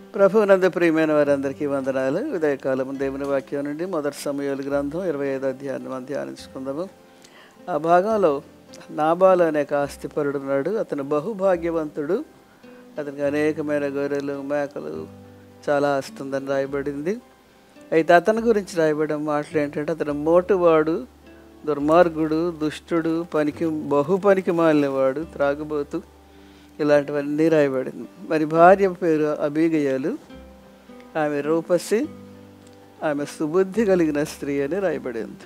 ప్రభునందు ప్రియమైన వారందరికీ వందనాలు ఉదయకాలం దేవుని వాక్యం నుండి మొదటి సమయాలు గ్రంథం ఇరవై ఐదు అధ్యాయాన్ని మనం ధ్యానించుకుందాము ఆ భాగంలో నాబాలు అనే ఒక ఆస్తిపరుడు ఉన్నాడు అతను బహుభాగ్యవంతుడు అతనికి అనేకమైన గొర్రెలు మేకలు చాలా ఆస్తి ఉందని రాయబడింది అయితే అతని గురించి రాయబడిన మాటలు ఏంటంటే అతను మోటువాడు దుర్మార్గుడు దుష్టుడు పనికి బహు పనికి మాలినవాడు త్రాగుబోతు ఇలాంటివన్నీ రాయబడింది మరి భార్య పేరు అబీగయాలు ఆమె రూపసి ఆమె సుబుద్ధి కలిగిన స్త్రీ అని రాయబడింది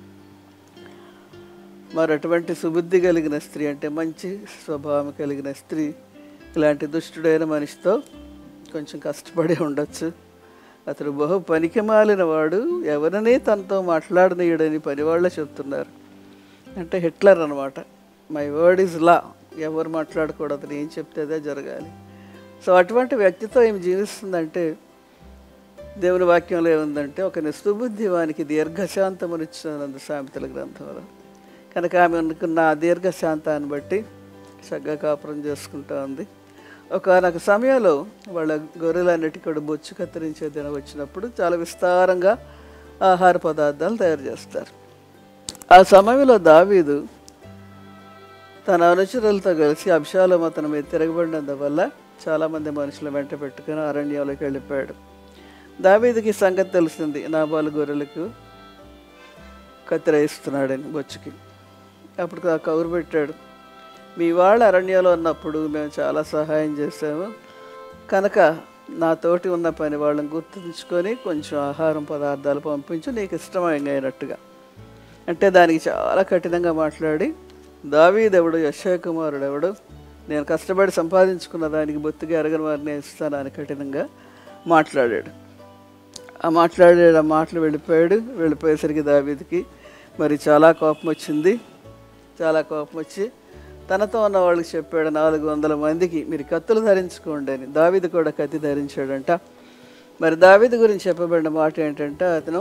మరి అటువంటి సుబుద్ధి కలిగిన స్త్రీ అంటే మంచి స్వభావం కలిగిన స్త్రీ ఇలాంటి దుష్టుడైన మనిషితో కొంచెం కష్టపడి ఉండొచ్చు అతడు బహు పనికి మాలిన వాడు ఎవరిని తనతో మాట్లాడనీయడని పనివాళ్ళే చెప్తున్నారు అంటే హిట్లర్ అనమాట మై వర్డ్ ఈజ్ లా ఎవరు మాట్లాడకూడదు అతను ఏం చెప్తే అదే జరగాలి సో అటువంటి వ్యక్తితో ఏం జీవిస్తుందంటే దేవుని వాక్యంలో ఏముందంటే ఒక నిస్తుబుద్ధి వానికి దీర్ఘశాంతమునిచ్చినందు సామెతల గ్రంథంలో కనుక ఆమె అనుకున్న ఆ దీర్ఘశాంతాన్ని బట్టి చక్కగా కాపురం చేసుకుంటా ఉంది ఒకనొక సమయంలో వాళ్ళ గొర్రెలన్నిటి కూడా బొచ్చు కత్తిరించే దినం వచ్చినప్పుడు చాలా విస్తారంగా ఆహార పదార్థాలు తయారు చేస్తారు ఆ సమయంలో దావీదు తన అనుచరులతో కలిసి అభిషాలం అతని మీద తిరగబడినందువల్ల చాలామంది మనుషులు వెంట పెట్టుకుని అరణ్యంలోకి వెళ్ళిపోయాడు దావీదుకి ఈ సంగతి తెలిసింది నాబాలు గొర్రెలకు కత్తిరేస్తున్నాడని బొచ్చుకి అప్పుడు ఆ కౌరు పెట్టాడు మీ వాళ్ళు అరణ్యంలో ఉన్నప్పుడు మేము చాలా సహాయం చేసాము కనుక నా తోటి ఉన్న పని వాళ్ళని గుర్తుంచుకొని కొంచెం ఆహారం పదార్థాలు పంపించు నీకు ఇష్టమైనట్టుగా అంటే దానికి చాలా కఠినంగా మాట్లాడి దావీదెవడు యశయ కుమారుడు ఎవడు నేను కష్టపడి సంపాదించుకున్న దానికి బొత్తిగా ఎరగని వారిని ఇస్తాను అని కఠినంగా మాట్లాడాడు ఆ మాట్లాడాడు ఆ మాటలు వెళ్ళిపోయాడు వెళ్ళిపోయేసరికి దావీదికి మరి చాలా కోపం వచ్చింది చాలా కోపం వచ్చి తనతో ఉన్న వాళ్ళకి చెప్పాడు నాలుగు వందల మందికి మీరు కత్తులు ధరించుకోండి అని దావీదు కూడా కత్తి ధరించాడంట మరి దావీదు గురించి చెప్పబడిన మాట ఏంటంటే అతను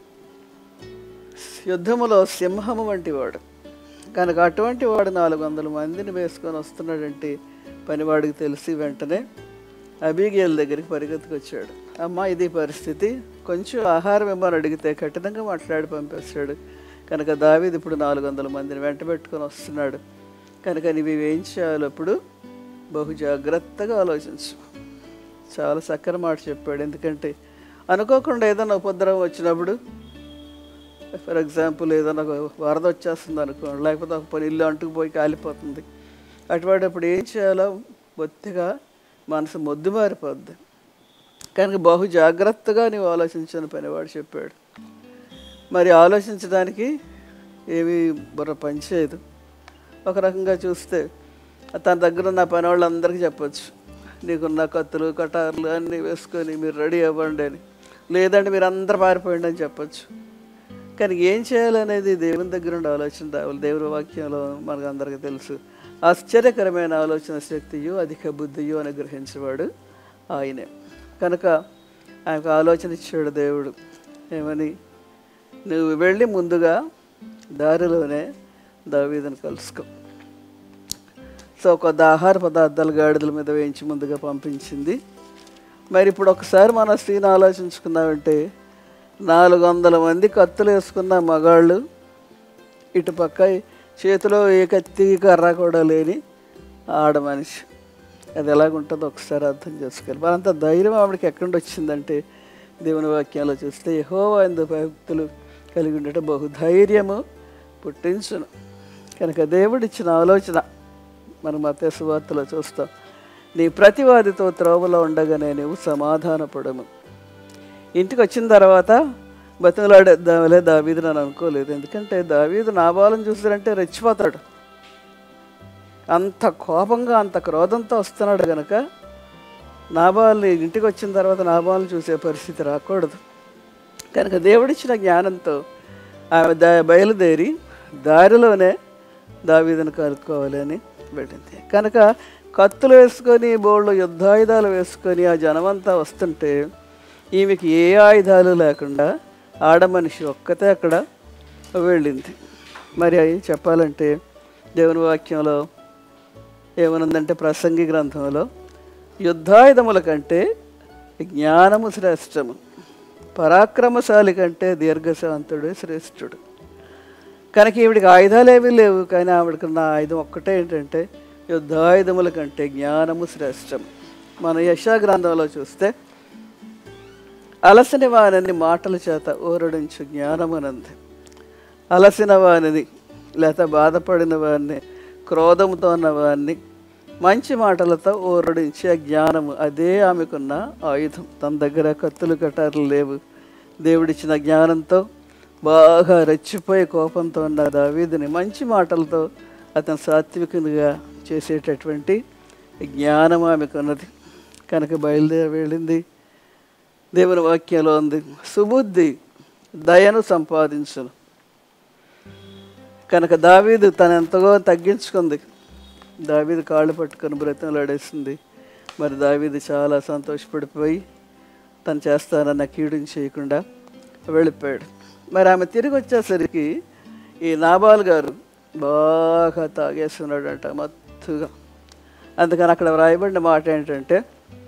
యుద్ధములో సింహము వంటి వాడు కనుక అటువంటి వాడు నాలుగు వందల మందిని వేసుకొని వస్తున్నాడంటే పనివాడికి తెలిసి వెంటనే అబీగియల్ దగ్గరికి పరిగెత్తుకొచ్చాడు అమ్మ ఇది పరిస్థితి కొంచెం ఆహారం ఇమ్మని అడిగితే కఠినంగా మాట్లాడి పంపేస్తాడు కనుక దావీది ఇప్పుడు నాలుగు వందల మందిని వెంట పెట్టుకొని వస్తున్నాడు కనుక నీవు ఏం చేయాలో ఇప్పుడు బహు జాగ్రత్తగా ఆలోచించు చాలా చక్కని మాట చెప్పాడు ఎందుకంటే అనుకోకుండా ఏదైనా ఉపద్రవం వచ్చినప్పుడు ఫర్ ఎగ్జాంపుల్ ఏదైనా ఒక వరద వచ్చేస్తుంది అనుకోండి లేకపోతే ఒక పని ఇల్లు అంటుకుపోయి కాలిపోతుంది అటువంటిప్పుడు ఏం చేయాలో బొత్తిగా మనసు మొద్దు మారిపోద్ది కనుక బహు జాగ్రత్తగా నీవు ఆలోచించని పనివాడు చెప్పాడు మరి ఆలోచించడానికి ఏమీ బుర్ర పనిచేయదు ఒక రకంగా చూస్తే తన దగ్గర ఉన్న పని వాళ్ళందరికీ చెప్పొచ్చు నీకున్న కత్తులు కటార్లు అన్నీ వేసుకొని మీరు రెడీ అవ్వండి అని లేదంటే మీరు అందరు పారిపోయండి అని చెప్పొచ్చు కానీ ఏం చేయాలనేది దేవుని దగ్గర ఉండే ఆలోచన రావాలి దేవుని వాక్యంలో మనకు అందరికీ తెలుసు ఆశ్చర్యకరమైన ఆలోచన శక్తియు అధిక బుద్ధియు అనుగ్రహించేవాడు ఆయనే కనుక ఆయనకు ఆలోచన ఇచ్చాడు దేవుడు ఏమని నువ్వు వెళ్ళి ముందుగా దారిలోనే దావీదని కలుసుకో సో కొద్ది ఆహార పదార్థాలు గాడిదల మీద వేయించి ముందుగా పంపించింది మరి ఇప్పుడు ఒకసారి మన స్త్రీని ఆలోచించుకున్నామంటే నాలుగు వందల మంది కత్తులు వేసుకున్న మగాళ్ళు ఇటుపక్క చేతిలో ఏ కత్తి కర్ర కూడా లేని ఆడ మనిషి అది ఎలాగుంటుందో ఒకసారి అర్థం చేసుకోవాలి మరంత ధైర్యం ఆవిడకి ఎక్కడి నుండి వచ్చిందంటే దేవుని వాక్యాలు చూస్తే యహోవా ఎందు భక్తులు కలిగి ఉండటం బహుధైర్యము పుట్టించును కనుక దేవుడిచ్చిన ఆలోచన మనం మత సువార్తలో చూస్తాం నీ ప్రతివాదితో త్రోవలో ఉండగానే నువ్వు సమాధానపడము ఇంటికి వచ్చిన తర్వాత బతుకులాడేద్దామలే దావీదు అని అనుకోలేదు ఎందుకంటే దావీదు నాబాలను చూసారంటే రెచ్చిపోతాడు అంత కోపంగా అంత క్రోధంతో వస్తున్నాడు కనుక నాబాల్ని ఇంటికి వచ్చిన తర్వాత నాబాలను చూసే పరిస్థితి రాకూడదు కనుక దేవుడిచ్చిన జ్ఞానంతో ఆమె దా బయలుదేరి దారిలోనే దావీదును కలుపుకోవాలి అని వెళ్ళింది కనుక కత్తులు వేసుకొని బోళ్ళు యుద్ధాయుధాలు వేసుకొని ఆ జనమంతా వస్తుంటే ఈమెకి ఏ ఆయుధాలు లేకుండా ఆడ మనిషి ఒక్కతే అక్కడ వెళ్ళింది మరి అవి చెప్పాలంటే దేవుని వాక్యంలో ఏమనుందంటే ప్రసంగి గ్రంథంలో యుద్ధాయుధముల కంటే జ్ఞానము శ్రేష్టము పరాక్రమశాలి కంటే దీర్ఘశాంతుడు శ్రేష్ఠుడు కనుక ఈవిడికి ఆయుధాలు ఏమీ లేవు కానీ ఆవిడకున్న ఆయుధం ఒక్కటే ఏంటంటే యుద్ధాయుధముల కంటే జ్ఞానము శ్రేష్టం మన యశా గ్రంథంలో చూస్తే అలసిన వానిని మాటల చేత ఊరడించు జ్ఞానమునంది అలసిన వానిని లేక బాధపడిన వారిని క్రోధంతో ఉన్న వారిని మంచి మాటలతో ఊరడించే జ్ఞానము అదే ఆమెకున్న ఆయుధం తన దగ్గర కత్తులు కటారులు లేవు దేవుడిచ్చిన జ్ఞానంతో బాగా రెచ్చిపోయి కోపంతో ఉన్న దావీదుని మంచి మాటలతో అతను సాత్వికునిగా చేసేటటువంటి జ్ఞానం ఆమెకున్నది కనుక బయలుదేరి వెళ్ళింది దేవుని వాక్యంలో ఉంది సుబుద్ధి దయను సంపాదించును కనుక దావీదు తను ఎంతగో తగ్గించుకుంది దావీదు కాళ్ళు పట్టుకొని బ్రతంలాడేసింది మరి దావీదు చాలా సంతోషపడిపోయి తను చేస్తానన్న కీడుని చేయకుండా వెళ్ళిపోయాడు మరి ఆమె తిరిగి వచ్చేసరికి ఈ నాబాల్ గారు బాగా తాగేస్తున్నాడంట మత్తుగా అందుకని అక్కడ వ్రాయబడిన మాట ఏంటంటే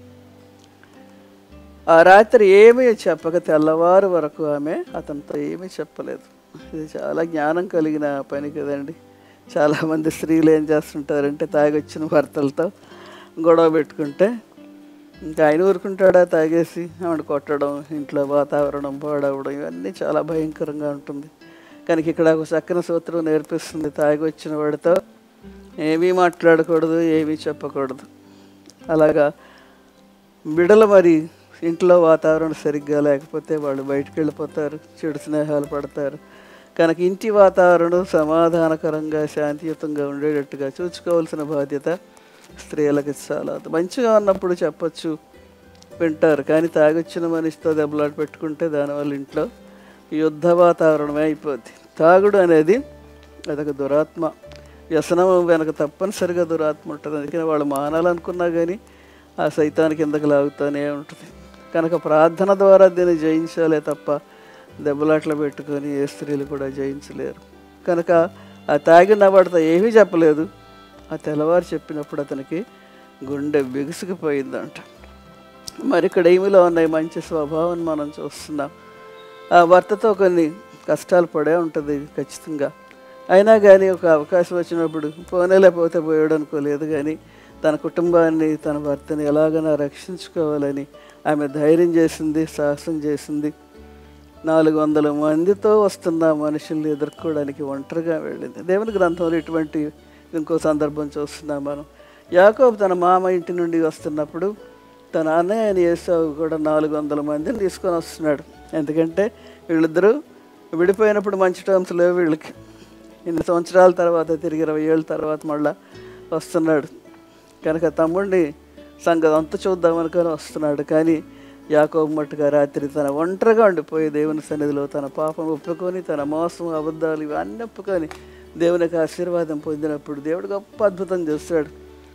ఆ రాత్రి ఏమీ చెప్పక తెల్లవారు వరకు ఆమె అతనితో ఏమీ చెప్పలేదు ఇది చాలా జ్ఞానం కలిగిన పని కదండి చాలామంది స్త్రీలు ఏం చేస్తుంటారంటే తాగొచ్చిన భర్తలతో గొడవ పెట్టుకుంటే ఇంకా ఆయన ఊరుకుంటాడా తాగేసి ఆవిడ కొట్టడం ఇంట్లో వాతావరణం పాడవడం ఇవన్నీ చాలా భయంకరంగా ఉంటుంది కనుక ఇక్కడ ఒక చక్కని సూత్రం నేర్పిస్తుంది తాగి వచ్చిన వాడితో ఏమీ మాట్లాడకూడదు ఏమీ చెప్పకూడదు అలాగా బిడలు మరి ఇంట్లో వాతావరణం సరిగ్గా లేకపోతే వాళ్ళు బయటకు వెళ్ళిపోతారు చెడు స్నేహాలు పడతారు కనుక ఇంటి వాతావరణం సమాధానకరంగా శాంతియుతంగా ఉండేటట్టుగా చూసుకోవాల్సిన బాధ్యత స్త్రీలకు చాలా మంచిగా ఉన్నప్పుడు చెప్పొచ్చు వింటారు కానీ తాగొచ్చిన మనిషితో దెబ్బలాట పెట్టుకుంటే దానివల్ల ఇంట్లో యుద్ధ వాతావరణమే అయిపోద్ది తాగుడు అనేది అదొక దురాత్మ వ్యసనం వెనక తప్పనిసరిగా దురాత్మ ఉంటుంది అందుకని వాళ్ళు మానాలనుకున్నా కానీ ఆ సైతాన్ని కిందకి లాగుతూనే ఉంటుంది కనుక ప్రార్థన ద్వారా దీన్ని జయించాలే తప్ప దెబ్బలాట్లు పెట్టుకొని ఏ స్త్రీలు కూడా జయించలేరు కనుక ఆ తాగిన వాడితో ఏమీ చెప్పలేదు ఆ తెల్లవారు చెప్పినప్పుడు అతనికి గుండె బిగుసుకుపోయిందంట మరి ఇక్కడ ఏమిలో ఉన్నాయి మంచి స్వభావం మనం చూస్తున్నాం ఆ భర్తతో కొన్ని కష్టాలు పడే ఉంటుంది ఖచ్చితంగా అయినా కానీ ఒక అవకాశం వచ్చినప్పుడు పోనేలే పోతే పోయాడు అనుకోలేదు కానీ తన కుటుంబాన్ని తన భర్తని ఎలాగైనా రక్షించుకోవాలని ఆమె ధైర్యం చేసింది సాహసం చేసింది నాలుగు వందల మందితో వస్తున్న మనుషుల్ని ఎదుర్కోవడానికి ఒంటరిగా వెళ్ళింది దేవుని గ్రంథంలో ఇటువంటి ఇంకో సందర్భం చూస్తున్నాం మనం యాకోబు తన మామ ఇంటి నుండి వస్తున్నప్పుడు తన అన్నయ్య అయిన యేసావు కూడా నాలుగు వందల మందిని తీసుకొని వస్తున్నాడు ఎందుకంటే వీళ్ళిద్దరూ విడిపోయినప్పుడు మంచి టర్మ్స్ లేవు వీళ్ళకి ఇన్ని సంవత్సరాల తర్వాత తిరిగి ఇరవై ఏళ్ళ తర్వాత మళ్ళా వస్తున్నాడు కనుక తమ్ముడిని సంగతి అంతా చూద్దాం అనుకొని వస్తున్నాడు కానీ యాకోబు మట్టుగా రాత్రి తన ఒంటరిగా ఉండిపోయి దేవుని సన్నిధిలో తన పాపం ఒప్పుకొని తన మోసం అబద్ధాలు ఇవన్నీ ఒప్పుకొని దేవునికి ఆశీర్వాదం పొందినప్పుడు దేవుడు గొప్ప అద్భుతం చేస్తాడు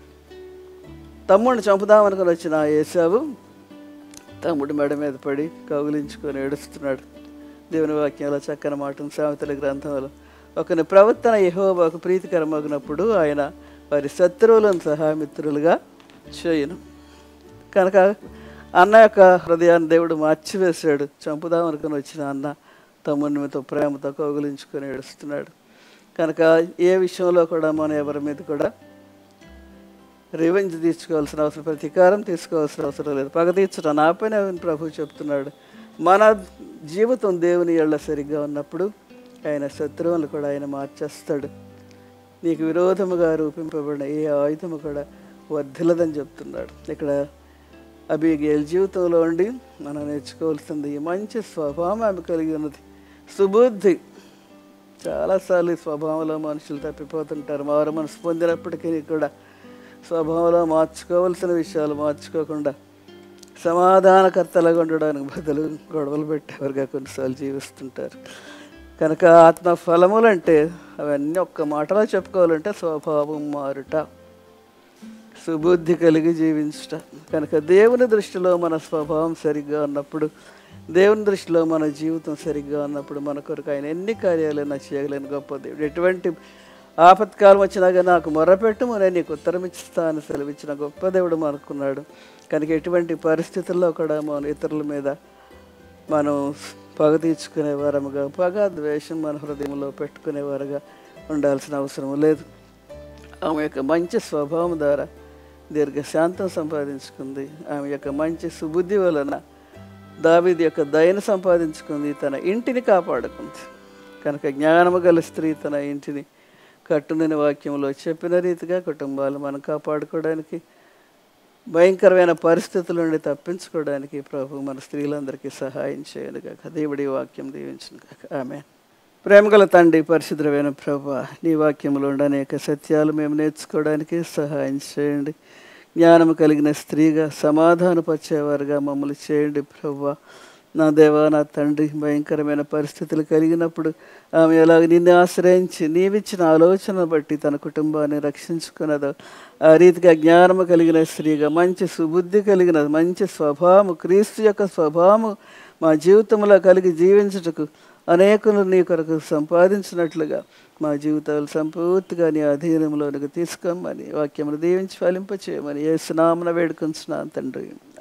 తమ్ముడిని చంపుదామనుకుని వచ్చిన ఆ యేసావు తమ్ముడి మెడ మీద పడి కౌగిలించుకొని ఏడుస్తున్నాడు దేవుని వాక్యంలో చక్కని మాటను సామెతల గ్రంథంలో ఒకని ప్రవర్తన యెహోవాకు ప్రీతికరమగినప్పుడు ఆయన వారి శత్రువులను సహా మిత్రులుగా చేయను కనుక అన్న యొక్క హృదయాన్ని దేవుడు మార్చివేశాడు చంపుదాం అనుకుని వచ్చిన అన్న తమ్ముని మీతో ప్రేమతో కౌగులించుకొని ఏడుస్తున్నాడు కనుక ఏ విషయంలో కూడా మనం ఎవరి మీద కూడా రివెంజ్ తీసుకోవాల్సిన అవసరం ప్రతీకారం తీసుకోవాల్సిన అవసరం లేదు పగ తీర్చడం నా పైన ప్రభు చెప్తున్నాడు మన జీవితం దేవుని ఏళ్ళ సరిగ్గా ఉన్నప్పుడు ఆయన శత్రువులను కూడా ఆయన మార్చేస్తాడు నీకు విరోధముగా రూపింపబడిన ఏ ఆయుధము కూడా వర్ధిల్లదని చెప్తున్నాడు ఇక్కడ అబిగేల్ జీవితంలో ఉండి మనం నేర్చుకోవాల్సింది ఈ మంచి స్వభావం ఆమె కలిగి ఉన్నది సుబుద్ధి చాలాసార్లు ఈ స్వభావంలో మనుషులు తప్పిపోతుంటారు మారు మనసు పొందినప్పటికీ కూడా స్వభావంలో మార్చుకోవాల్సిన విషయాలు మార్చుకోకుండా సమాధానకర్తలుగా ఉండడానికి బదులు గొడవలు పెట్టేవారుగా కొన్నిసార్లు జీవిస్తుంటారు కనుక ఆత్మ ఫలములు అంటే అవన్నీ ఒక్క మాటలో చెప్పుకోవాలంటే స్వభావం మారుట సుబుద్ధి కలిగి జీవించుట కనుక దేవుని దృష్టిలో మన స్వభావం సరిగ్గా ఉన్నప్పుడు దేవుని దృష్టిలో మన జీవితం సరిగ్గా ఉన్నప్పుడు మన కొరకు ఆయన ఎన్ని కార్యాలైనా చేయగలని గొప్ప దేవుడు ఎటువంటి ఆపత్కాలం వచ్చినా కానీ నాకు మొరపెట్టుము నేను నీకు ఉత్తరం ఇస్తా అని సెలవిచ్చిన గొప్ప దేవుడు మనకున్నాడు కనుక ఎటువంటి పరిస్థితుల్లో కూడా మనం ఇతరుల మీద మనం పగ తీర్చుకునే వారముగా పగ ద్వేషం మన హృదయంలో పెట్టుకునేవారుగా ఉండాల్సిన అవసరం లేదు ఆమె యొక్క మంచి స్వభావం ద్వారా దీర్ఘశాంతం సంపాదించుకుంది ఆమె యొక్క మంచి సుబుద్ధి వలన దావీది యొక్క దయను సంపాదించుకుంది తన ఇంటిని కాపాడుకుంది కనుక జ్ఞానము గల స్త్రీ తన ఇంటిని కట్టునని వాక్యంలో చెప్పిన రీతిగా కుటుంబాలు మనం కాపాడుకోవడానికి భయంకరమైన పరిస్థితుల నుండి తప్పించుకోవడానికి ప్రభు మన స్త్రీలందరికీ సహాయం చేయను కాక దేవుడి వాక్యం దీవించను కాక ఆమె ప్రేమగల తండ్రి పరిశుద్ధమైన ప్రభు నీ వాక్యంలో ఉండే అనేక సత్యాలు మేము నేర్చుకోవడానికి సహాయం చేయండి జ్ఞానము కలిగిన స్త్రీగా సమాధానపరిచేవారుగా మమ్మల్ని చేయండి ప్రభు నా దేవా నా తండ్రి భయంకరమైన పరిస్థితులు కలిగినప్పుడు ఆమె ఎలాగ నిన్ను ఆశ్రయించి నీవిచ్చిన ఆలోచన బట్టి తన కుటుంబాన్ని రక్షించుకున్నదో ఆ రీతిగా జ్ఞానము కలిగిన స్త్రీగా మంచి సుబుద్ధి కలిగిన మంచి స్వభావము క్రీస్తు యొక్క స్వభావము మా జీవితంలో కలిగి జీవించుటకు అనేకులు నీ కొరకు సంపాదించినట్లుగా మా జీవితాలు సంపూర్తిగా నీ అధీనంలోనికి తీసుకోమని వాక్యమును దీవించి ఫలింపచేయమని ఏ స్నామన వేడుకొంచున్నాను తండ్రి